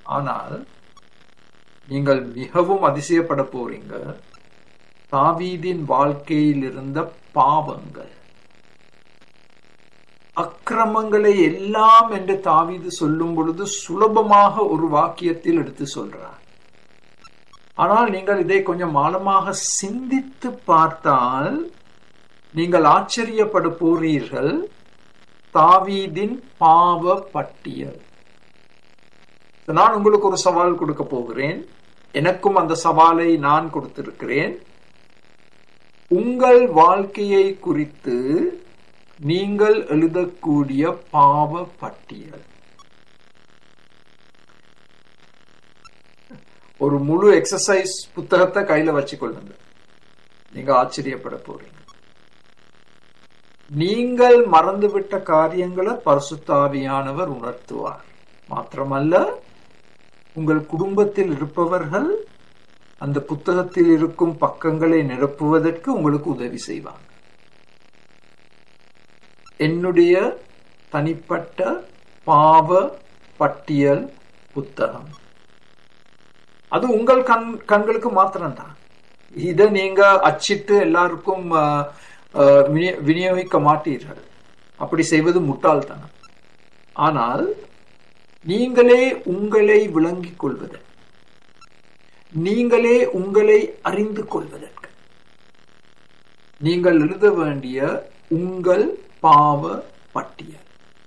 ஆனால் நீங்கள் மிகவும் அதிசயப்பட போறீங்க தாவீதின் வாழ்க்கையில் இருந்த பாவங்கள் அக்கிரமங்களை எல்லாம் என்று தாவீது சொல்லும் பொழுது சுலபமாக ஒரு வாக்கியத்தில் எடுத்து சொல்றார் ஆனால் நீங்கள் இதை கொஞ்சம் ஆழமாக சிந்தித்து பார்த்தால் நீங்கள் ஆச்சரியப்பட போறீர்கள் தாவீதின் பாவ பட்டியல் நான் உங்களுக்கு ஒரு சவால் கொடுக்க போகிறேன் எனக்கும் அந்த சவாலை நான் கொடுத்திருக்கிறேன் உங்கள் வாழ்க்கையை குறித்து நீங்கள் எழுதக்கூடிய பாவ பட்டியல் ஒரு முழு எக்ஸசைஸ் புத்தகத்தை கையில வச்சுக்கொள்ளுங்க நீங்க ஆச்சரியப்பட போறீங்க நீங்கள் மறந்துவிட்ட காரியங்களை பரிசுத்தாவியானவர் உணர்த்துவார் மாத்திரமல்ல உங்கள் குடும்பத்தில் இருப்பவர்கள் அந்த புத்தகத்தில் இருக்கும் பக்கங்களை நிரப்புவதற்கு உங்களுக்கு உதவி செய்வாங்க என்னுடைய தனிப்பட்ட பாவ பட்டியல் புத்தகம் அது உங்கள் கண் கண்களுக்கு மாத்திரம்தான் இதை நீங்க அச்சிட்டு எல்லாருக்கும் விநியோகிக்க மாட்டீர்கள் அப்படி செய்வது முட்டாள்தனம் ஆனால் நீங்களே உங்களை விளங்கிக் கொள்வதற்கு நீங்களே உங்களை அறிந்து கொள்வதற்கு நீங்கள் எழுத வேண்டிய உங்கள் பாவ பட்டியல்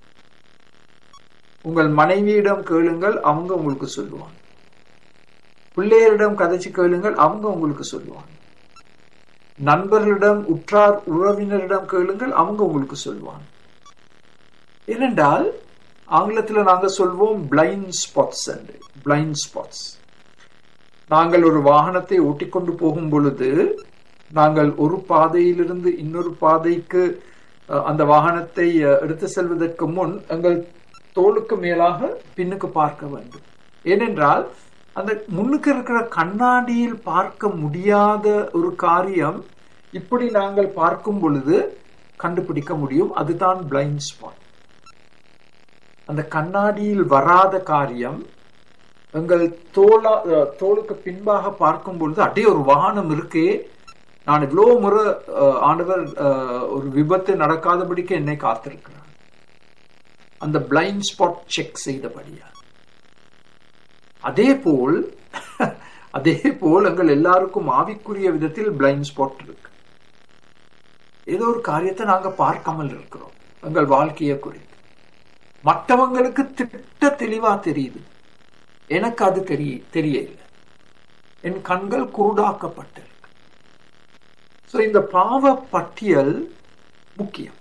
உங்கள் மனைவியிடம் கேளுங்கள் அவங்க உங்களுக்கு சொல்லுவாங்க பிள்ளையரிடம் கதைச்சு கேளுங்கள் அவங்க உங்களுக்கு சொல்லுவாங்க நண்பர்களிடம் உற்றார் உறவினரிடம் கேளுங்கள் அவங்க உங்களுக்கு சொல்லுவாங்க ஏனென்றால் ஆங்கிலத்தில் நாங்க சொல்வோம் பிளைண்ட் ஸ்பாட்ஸ் பிளைண்ட் ஸ்பாட்ஸ் நாங்கள் ஒரு வாகனத்தை ஓட்டிக்கொண்டு போகும் பொழுது நாங்கள் ஒரு பாதையிலிருந்து இன்னொரு பாதைக்கு அந்த வாகனத்தை எடுத்து செல்வதற்கு முன் எங்கள் தோளுக்கு மேலாக பின்னுக்கு பார்க்க வேண்டும் ஏனென்றால் அந்த முன்னுக்கு இருக்கிற கண்ணாடியில் பார்க்க முடியாத ஒரு காரியம் இப்படி நாங்கள் பார்க்கும் பொழுது கண்டுபிடிக்க முடியும் அதுதான் பிளைண்ட் ஸ்பாட் அந்த கண்ணாடியில் வராத காரியம் எங்கள் தோளா தோளுக்கு பின்பாக பார்க்கும் பொழுது அப்படியே ஒரு வாகனம் இருக்கே நான் இவ்வளோ முறை ஆண்டவர் ஒரு விபத்து நடக்காதபடிக்கு என்னை காத்திருக்கிறார் அந்த பிளைண்ட் ஸ்பாட் செக் செய்தபடியா அதே போல் அதே போல் எங்கள் எல்லாருக்கும் ஆவிக்குரிய விதத்தில் பிளைண்ட் ஸ்பாட் இருக்கு ஏதோ ஒரு காரியத்தை நாங்க பார்க்காமல் இருக்கிறோம் எங்கள் வாழ்க்கையை குறித்து மற்றவங்களுக்கு திட்ட தெளிவா தெரியுது எனக்கு அது தெரிய தெரியல என் கண்கள் குருடாக்கப்பட்டிருக்கு ஸோ இந்த பாவ பட்டியல் முக்கியம்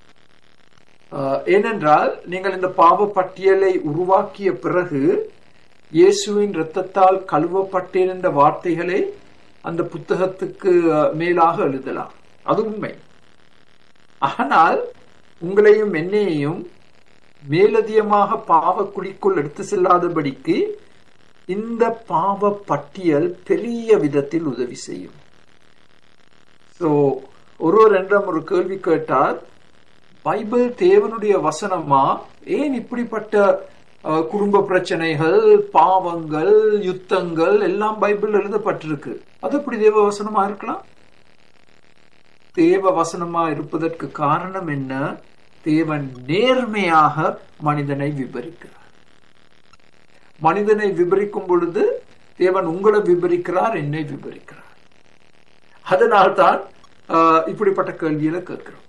ஏனென்றால் நீங்கள் இந்த பாவ பட்டியலை உருவாக்கிய பிறகு இயேசுவின் இரத்தத்தால் கழுவப்பட்டிருந்த வார்த்தைகளை அந்த புத்தகத்துக்கு மேலாக எழுதலாம் அது உண்மை ஆனால் உங்களையும் என்னையையும் மேலதிகமாக பாவ குழிக்குள் எடுத்து செல்லாதபடிக்கு இந்த பாவ பட்டியல் பெரிய விதத்தில் உதவி செய்யும் ஸோ ஒருவர் என்றும் ஒரு கேள்வி கேட்டார் பைபிள் தேவனுடைய வசனமா ஏன் இப்படிப்பட்ட குடும்ப பிரச்சனைகள் பாவங்கள் யுத்தங்கள் எல்லாம் பைபிள் எழுதப்பட்டிருக்கு அது எப்படி தேவ வசனமா இருக்கலாம் தேவ வசனமா இருப்பதற்கு காரணம் என்ன தேவன் நேர்மையாக மனிதனை விபரிக்கிறார் மனிதனை விபரிக்கும் பொழுது தேவன் உங்களை விபரிக்கிறார் என்னை விபரிக்கிறார் அதனால்தான் இப்படிப்பட்ட கேள்வியில கேட்கிறோம்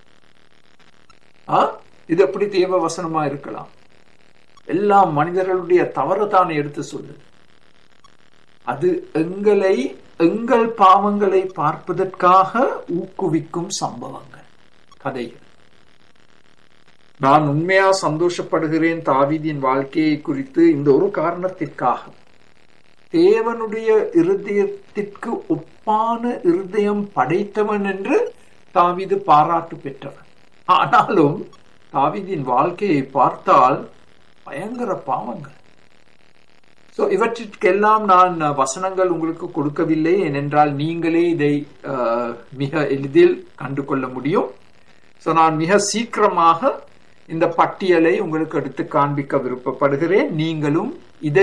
இது எப்படி தேவ வசனமா இருக்கலாம் எல்லாம் மனிதர்களுடைய தவறு தானே எடுத்து சொல்லுது அது எங்களை எங்கள் பாவங்களை பார்ப்பதற்காக ஊக்குவிக்கும் சம்பவங்கள் கதைகள் நான் உண்மையா சந்தோஷப்படுகிறேன் தாவீதின் வாழ்க்கையை குறித்து இந்த ஒரு காரணத்திற்காக தேவனுடைய இருதயத்திற்கு ஒப்பான இருதயம் படைத்தவன் என்று தாவீது பாராட்டு பெற்றவன் ஆனாலும் தாவீதின் வாழ்க்கையை பார்த்தால் பயங்கர பாவங்கள் ஸோ இவற்றிற்கெல்லாம் நான் வசனங்கள் உங்களுக்கு கொடுக்கவில்லை ஏனென்றால் நீங்களே இதை மிக எளிதில் கண்டு கொள்ள முடியும் ஸோ நான் மிக சீக்கிரமாக இந்த பட்டியலை உங்களுக்கு எடுத்து காண்பிக்க விருப்பப்படுகிறேன் நீங்களும்